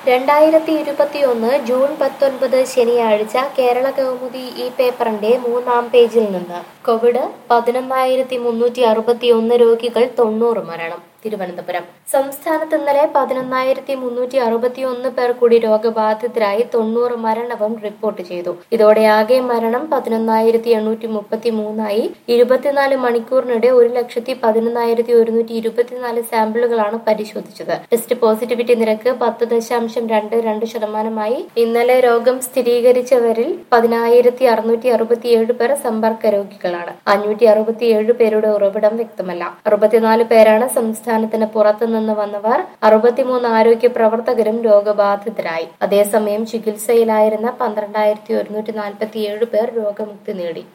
രണ്ടായിരത്തി ഇരുപത്തിയൊന്ന് ജൂൺ പത്തൊൻപത് ശനിയാഴ്ച കേരള കൗമുദി ഈ പേപ്പറിന്റെ മൂന്നാം പേജിൽ നിന്ന് കോവിഡ് പതിനൊന്നായിരത്തി മുന്നൂറ്റി അറുപത്തി ഒന്ന് രോഗികൾ തൊണ്ണൂറ് മരണം തിരുവനന്തപുരം സംസ്ഥാനത്ത് ഇന്നലെ പതിനൊന്നായിരത്തി മുന്നൂറ്റി അറുപത്തി ഒന്ന് പേർ കൂടി രോഗബാധിതരായി തൊണ്ണൂറ് മരണവും റിപ്പോർട്ട് ചെയ്തു ഇതോടെ ആകെ മരണം പതിനൊന്നായിരത്തി എണ്ണൂറ്റി മുപ്പത്തി മൂന്നായി ഇരുപത്തിനാല് മണിക്കൂറിനിടെ ഒരു ലക്ഷത്തി പതിനൊന്നായിരത്തി ഒരുന്നൂറ്റി ഇരുപത്തിനാല് സാമ്പിളുകളാണ് പരിശോധിച്ചത് ടെസ്റ്റ് പോസിറ്റിവിറ്റി നിരക്ക് പത്ത് ദശാംശം രണ്ട് രണ്ട് ശതമാനമായി ഇന്നലെ രോഗം സ്ഥിരീകരിച്ചവരിൽ പതിനായിരത്തി അറുന്നൂറ്റി അറുപത്തിയേഴ് പേർ സമ്പർക്ക രോഗികളാണ് അഞ്ഞൂറ്റി അറുപത്തിയേഴ് പേരുടെ ഉറവിടം വ്യക്തമല്ല അറുപത്തിനാല് പേരാണ് സംസ്ഥാനത്തിന് പുറത്തുനിന്ന് വന്നവർ അറുപത്തിമൂന്ന് ആരോഗ്യ പ്രവർത്തകരും രോഗബാധിതരായി അതേസമയം ചികിത്സയിലായിരുന്ന പന്ത്രണ്ടായിരത്തി ഒരുന്നൂറ്റി നാൽപ്പത്തിയേഴ് പേർ രോഗമുക്തി നേടി